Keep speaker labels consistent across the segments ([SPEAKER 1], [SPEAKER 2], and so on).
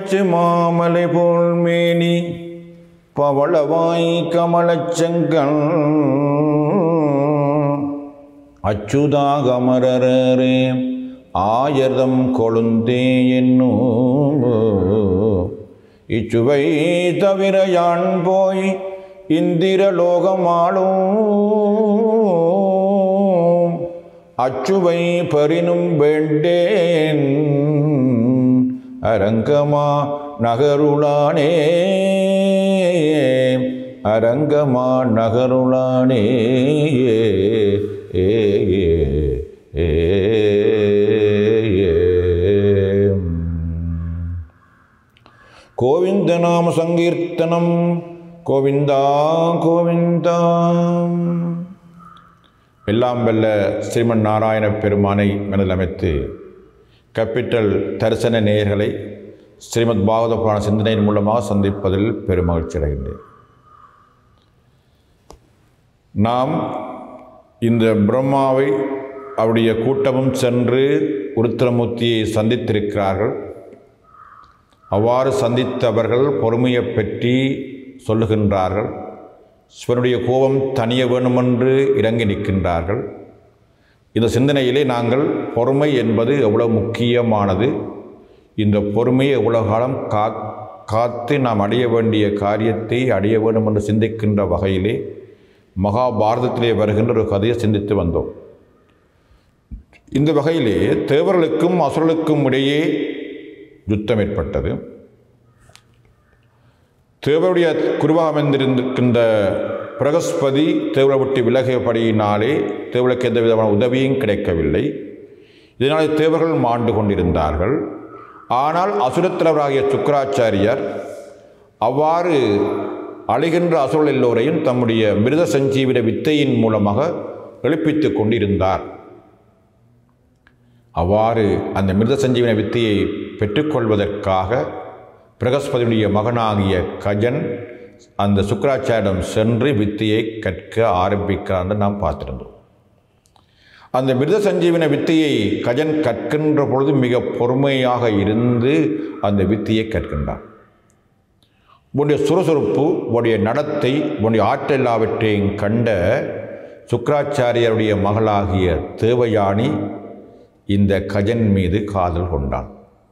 [SPEAKER 1] பச்சு மாமலை போல் மேனி பவளவாய் கமலச்செங்கல் அச்சுதாகமரரே ஆயர்தம் கொழுந்தே என்னும் இச்சுவை தவிர யான் போய் இந்திரலோகமாளும் அச்சுவை பரினும் வேண்டேன் அரங்கமா நகருளானே அரங்கமா நகருளானே ஏ ஏ ஏ கோவிந்த நாம சங்கீர்த்தனம் கோவிந்தா கோவிந்தா எல்லாம் வெல்ல ஸ்ரீமன் நாராயண பெருமானை மனதில் அமைத்து கேபிட்டல் தரிசன நேயர்களை ஸ்ரீமத் பாகவத புராண சிந்தனையின் மூலமாக சந்திப்பதில் பெருமகிழ்ச்சி அடைகின்றேன் நாம் இந்த பிரம்மாவை அவருடைய கூட்டமும் சென்று உருத்திரமூர்த்தியை சந்தித்திருக்கிறார்கள் அவ்வாறு சந்தித்தவர்கள் பொறுமையை பற்றி சொல்லுகின்றார்கள் சிவனுடைய கோபம் தனிய வேண்டுமென்று இறங்கி நிற்கின்றார்கள் இந்த சிந்தனையிலே நாங்கள் பொறுமை என்பது எவ்வளவு முக்கியமானது இந்த பொறுமையை எவ்வளவு காலம் கா காத்து நாம் அடைய வேண்டிய காரியத்தை அடைய வேண்டும் என்று சிந்திக்கின்ற வகையிலே மகாபாரதத்திலே வருகின்ற ஒரு கதையை சிந்தித்து வந்தோம் இந்த வகையிலே தேவர்களுக்கும் அசுரர்களுக்கும் இடையே யுத்தம் ஏற்பட்டது தேவருடைய குருவாக அமைந்திருக்கின்ற பிரகஸ்பதி தேவரை விட்டு விலகியபடியினாலே தேவர்களுக்கு எந்த விதமான உதவியும் கிடைக்கவில்லை இதனால் தேவர்கள் மாண்டு கொண்டிருந்தார்கள் ஆனால் அசுரத்தலைவராகிய சுக்கராச்சாரியர் அவ்வாறு அழிகின்ற அசுரல் எல்லோரையும் தம்முடைய மிருத சஞ்சீவிட வித்தையின் மூலமாக எழுப்பித்து கொண்டிருந்தார் அவ்வாறு அந்த மிருத சஞ்சீவன வித்தையை பெற்றுக்கொள்வதற்காக பிரகஸ்பதியுடைய மகனாகிய கஜன் அந்த சுக்கராச்சாரியிடம் சென்று வித்தையை கற்க ஆரம்பிக்கிறார் என்று நாம் பார்த்திருந்தோம் அந்த மிருத சஞ்சீவன வித்தையை கஜன் கற்கின்ற பொழுது மிக பொறுமையாக இருந்து அந்த வித்தையை கற்கின்றான் உன்னுடைய சுறுசுறுப்பு உன்னுடைய நடத்தை உன்னுடைய ஆற்றல் எல்லாவற்றையும் கண்ட சுக்கராச்சாரியருடைய மகளாகிய தேவயானி இந்த கஜன் மீது காதல் கொண்டான்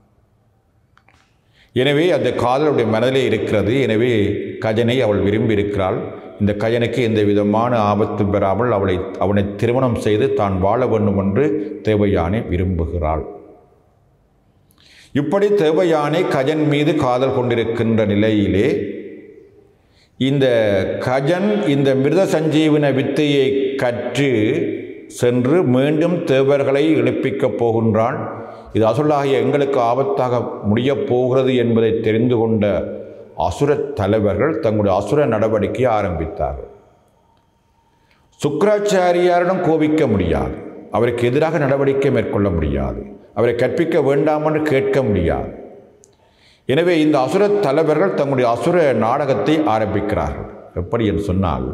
[SPEAKER 1] எனவே அந்த காதலுடைய மனதிலே இருக்கிறது எனவே கஜனை அவள் விரும்பி இருக்கிறாள் இந்த கஜனுக்கு எந்த விதமான ஆபத்து பெறாமல் அவளை அவனை திருமணம் செய்து தான் வாழ வேண்டும் என்று தேவயானை விரும்புகிறாள் இப்படி தேவயானை கஜன் மீது காதல் கொண்டிருக்கின்ற நிலையிலே இந்த கஜன் இந்த மிருத சஞ்சீவன வித்தையை கற்று சென்று மீண்டும் தேவர்களை எழுப்பிக்கப் போகின்றான் இது அசுரலாகிய எங்களுக்கு ஆபத்தாக முடியப் போகிறது என்பதை தெரிந்து கொண்ட அசுர தலைவர்கள் தங்களுடைய அசுர நடவடிக்கையை ஆரம்பித்தார்கள் சுக்கராச்சாரியாரிடம் கோபிக்க முடியாது அவருக்கு எதிராக நடவடிக்கை மேற்கொள்ள முடியாது அவரை கற்பிக்க வேண்டாம் என்று கேட்க முடியாது எனவே இந்த அசுர தலைவர்கள் தங்களுடைய அசுர நாடகத்தை ஆரம்பிக்கிறார்கள் எப்படி என்று சொன்னால்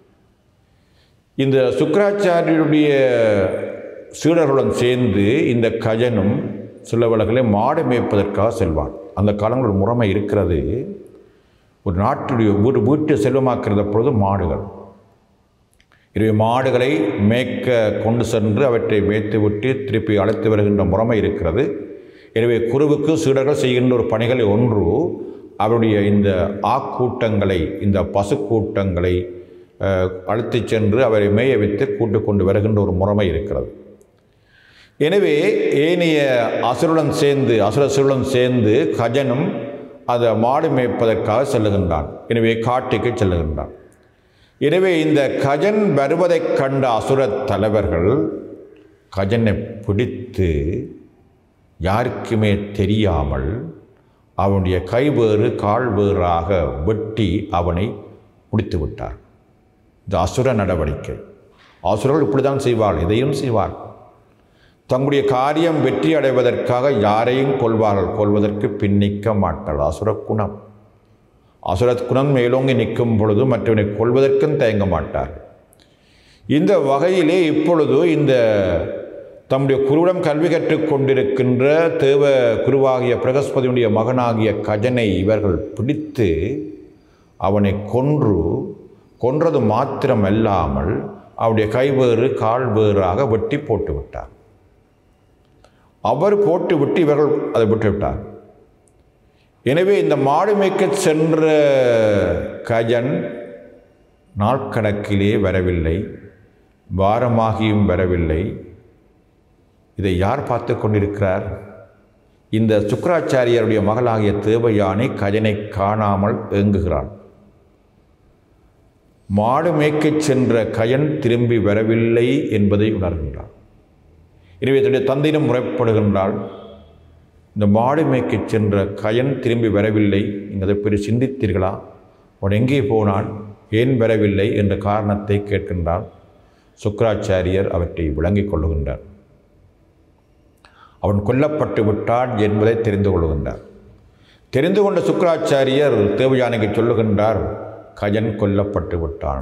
[SPEAKER 1] இந்த சுக்கராச்சாரியருடைய சீடர்களுடன் சேர்ந்து இந்த கஜனும் சில வேளைகளை மாடு மேய்ப்பதற்காக செல்வான் அந்த காலங்கள் ஒரு முறைமை இருக்கிறது ஒரு நாட்டுடைய வீடு வீட்டை செல்வமாக்குறத பொழுது மாடுகள் எனவே மாடுகளை மேய்க்க கொண்டு சென்று அவற்றை மேய்த்து விட்டு திருப்பி அழைத்து வருகின்ற முறைமை இருக்கிறது எனவே குருவுக்கு சீடர்கள் செய்கின்ற ஒரு பணிகளை ஒன்று அவருடைய இந்த ஆக்கூட்டங்களை இந்த பசுக்கூட்டங்களை அழைத்துச் சென்று அவரை மேய வைத்து கூட்டு கொண்டு வருகின்ற ஒரு முறைமை இருக்கிறது எனவே ஏனைய அசுருடன் சேர்ந்து அசுர சிறுடன் சேர்ந்து கஜனும் அதை மாடு மேய்ப்பதற்காக செல்லுகின்றான் எனவே காட்டுக்கு செல்லுகின்றான் எனவே இந்த கஜன் வருவதைக் கண்ட அசுர தலைவர்கள் கஜனை பிடித்து யாருக்குமே தெரியாமல் அவனுடைய கை வேறு கால் வேறாக வெட்டி அவனை முடித்து விட்டார் இது அசுர நடவடிக்கை அசுரர்கள் இப்படி தான் செய்வார்கள் இதையும் செய்வார் தங்களுடைய காரியம் வெற்றி அடைவதற்காக யாரையும் கொள்வார்கள் கொள்வதற்கு பின்னிக்க மாட்டார்கள் அசுர குணம் அசுர குணம் மேலோங்கி நிற்கும் பொழுது மற்றவனை கொள்வதற்கும் தயங்க மாட்டார்கள் இந்த வகையிலே இப்பொழுது இந்த தம்முடைய குருவிடம் கல்வி கற்றுக் கொண்டிருக்கின்ற தேவ குருவாகிய பிரகஸ்பதியுடைய மகனாகிய கஜனை இவர்கள் பிடித்து அவனை கொன்று கொன்றது மாத்திரமல்லாமல் அவருடைய கைவேறு கால் வேறாக வெட்டி போட்டு விட்டார் அவர் போட்டு விட்டு இவர்கள் அதை விட்டு விட்டார் எனவே இந்த மாடு மேய்க்க சென்ற கஜன் நாட்கணக்கிலே வரவில்லை வாரமாகியும் வரவில்லை இதை யார் பார்த்து கொண்டிருக்கிறார் இந்த சுக்கராச்சாரியருடைய மகளாகிய தேவயானை கஜனை காணாமல் ஏங்குகிறான் மாடு மேய்க்கச் சென்ற கயன் திரும்பி வரவில்லை என்பதை உணர்கின்றான் எனவே தன்னுடைய தந்தையிடம் முறைப்படுகின்றாள் இந்த மாடு மேய்க்கச் சென்ற கயன் திரும்பி வரவில்லை நீங்கள் அதை பற்றி சிந்தித்தீர்களா அவன் எங்கே போனான் ஏன் வரவில்லை என்ற காரணத்தை கேட்கின்றாள் சுக்கராச்சாரியர் அவற்றை விளங்கிக் கொள்ளுகின்றார் அவன் கொல்லப்பட்டு விட்டான் என்பதை தெரிந்து கொள்கின்றார் தெரிந்து கொண்ட சுக்கராச்சாரியர் தேவயானைக்கு சொல்லுகின்றார் கயன் கொல்லப்பட்டு விட்டான்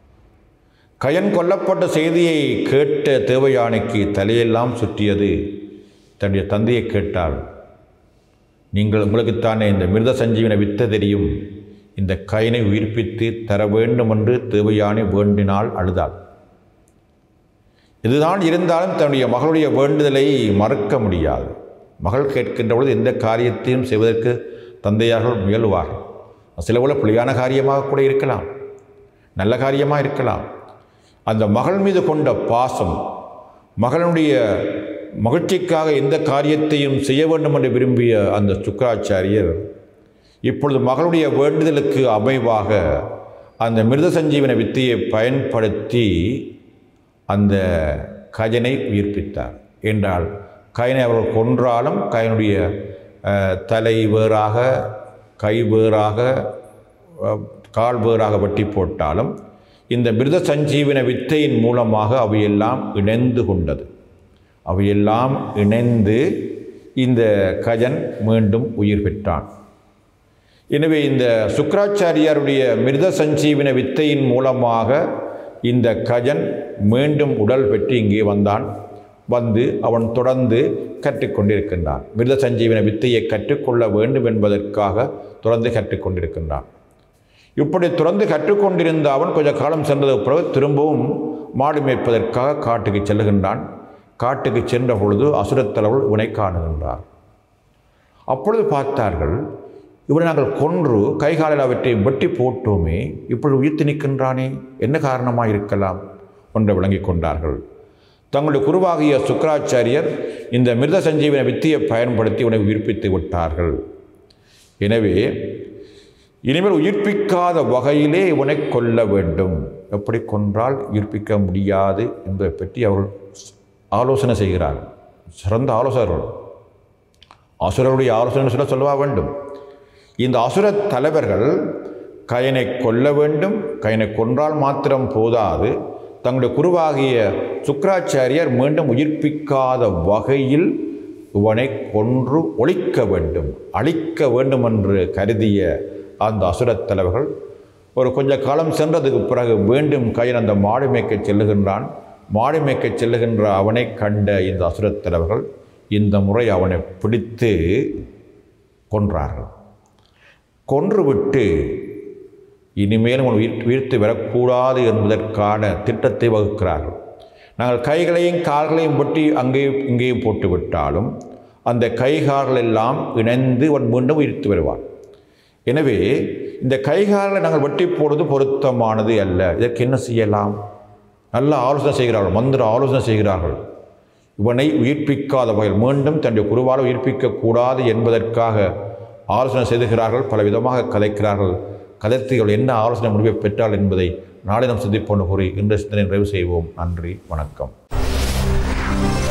[SPEAKER 1] கயன் கொல்லப்பட்ட செய்தியை கேட்ட தேவயானைக்கு தலையெல்லாம் சுற்றியது தன்னுடைய தந்தையை கேட்டாள் நீங்கள் உங்களுக்குத்தானே இந்த மிருத சஞ்சீவன வித்த தெரியும் இந்த கயனை உயிர்ப்பித்து தர வேண்டும் என்று தேவயானை வேண்டினால் அழுதாள் இதுதான் இருந்தாலும் தன்னுடைய மகளுடைய வேண்டுதலை மறுக்க முடியாது மகள் கேட்கின்ற பொழுது எந்த காரியத்தையும் செய்வதற்கு தந்தையார்கள் முயல்வார்கள் சில போல பிழையான காரியமாக கூட இருக்கலாம் நல்ல காரியமாக இருக்கலாம் அந்த மகள் மீது கொண்ட பாசம் மகளுடைய மகிழ்ச்சிக்காக எந்த காரியத்தையும் செய்ய வேண்டும் என்று விரும்பிய அந்த சுக்கராச்சாரியர் இப்பொழுது மகளுடைய வேண்டுதலுக்கு அமைவாக அந்த மிருத சஞ்சீவன வித்தையை பயன்படுத்தி அந்த கஜனை உயிர்ப்பித்தார் என்றால் கயனை அவர்கள் கொன்றாலும் கயனுடைய அஹ், தலை வேறாக கை வேறாக அஹ், கால் வேறாக வெட்டி போட்டாலும் இந்த மிருத சஞ்சீவன வித்தையின் மூலமாக அவையெல்லாம் இணைந்து கொண்டது அவையெல்லாம் இணைந்து இந்த கஜன் மீண்டும் உயிர் பெற்றான் எனவே இந்த சுக்கராச்சாரியாருடைய மிருத சஞ்சீவன வித்தையின் மூலமாக இந்த கஜன் மீண்டும் உடல் பெற்று இங்கே வந்தான் வந்து அவன் தொடர்ந்து கற்றுக்கொண்டிருக்கின்றான் மிருத சஞ்சீவன வித்தையை கற்றுக்கொள்ள வேண்டும் என்பதற்காக தொடர்ந்து கற்றுக்கொண்டிருக்கின்றான் இப்படி தொடர்ந்து கற்றுக்கொண்டிருந்த அவன் கொஞ்ச காலம் சென்றதுக்கு பிறகு திரும்பவும் மாடு மேய்ப்பதற்காக காட்டுக்கு செல்லுகின்றான் காட்டுக்கு சென்ற பொழுது அசுரத்தலைவர்கள் இவனை காணுகின்றார் அப்பொழுது பார்த்தார்கள் இவனை நாங்கள் கொன்று கைகாலில் அவற்றை வெட்டி போட்டோமே இப்பொழுது உயிர்த்து நிற்கின்றானே என்ன காரணமாக இருக்கலாம் ஒன்றை விளங்கிக் கொண்டார்கள் தங்களுடைய குருவாகிய சுக்கராச்சாரியர் இந்த மிருத சஞ்சீவன வித்தியை பயன்படுத்தி இவனை உயிர்ப்பித்து விட்டார்கள் எனவே இனிமேல் உயிர்ப்பிக்காத வகையிலே இவனை கொல்ல வேண்டும் எப்படி கொன்றால் உயிர்ப்பிக்க முடியாது என்பதை பற்றி அவர்கள் ஆலோசனை செய்கிறார்கள் சிறந்த ஆலோசகர்கள் அசுரருடைய ஆலோசனை சொல்ல சொல்லவா வேண்டும் இந்த அசுர தலைவர்கள் கயனை கொல்ல வேண்டும் கயனை கொன்றால் மாத்திரம் போதாது தங்களுடைய குருவாகிய சுக்கராச்சாரியர் மீண்டும் உயிர்ப்பிக்காத வகையில் இவனை கொன்று ஒழிக்க வேண்டும் அழிக்க வேண்டும் என்று கருதிய அந்த அசுரத் தலைவர்கள் ஒரு கொஞ்ச காலம் சென்றதுக்கு பிறகு மீண்டும் கயன் அந்த மாடு மேய்க்க செல்லுகின்றான் மாடு மேய்க்க செல்லுகின்ற அவனை கண்ட இந்த அசுரத் தலைவர்கள் இந்த முறை அவனை பிடித்து கொன்றார்கள் கொன்றுவிட்டு இனிமேலும் அவன் உயிர் உயிர்த்து வரக்கூடாது என்பதற்கான திட்டத்தை வகுக்கிறார்கள் நாங்கள் கைகளையும் கால்களையும் வெட்டி அங்கேயும் இங்கேயும் போட்டு விட்டாலும் அந்த கைகால்கள் எல்லாம் இணைந்து அவன் மீண்டும் உயிர்த்து வருவான் எனவே இந்த கைகாலை நாங்கள் வெட்டி போடுவது பொருத்தமானது அல்ல இதற்கு என்ன செய்யலாம் நல்ல ஆலோசனை செய்கிறார்கள் மந்திர ஆலோசனை செய்கிறார்கள் இவனை உயிர்ப்பிக்காத வகையில் மீண்டும் தன்னுடைய குருவால் உயிர்ப்பிக்கக்கூடாது என்பதற்காக ஆலோசனை செய்துகிறார்கள் பல விதமாக கதைக்கிறார்கள் கதைத்து இவள் என்ன ஆலோசனை முடிவை பெற்றாள் என்பதை நாளை நாம் சந்திப்போன்னு கூறி இன்று சிந்தனை நிறைவு செய்வோம் நன்றி வணக்கம்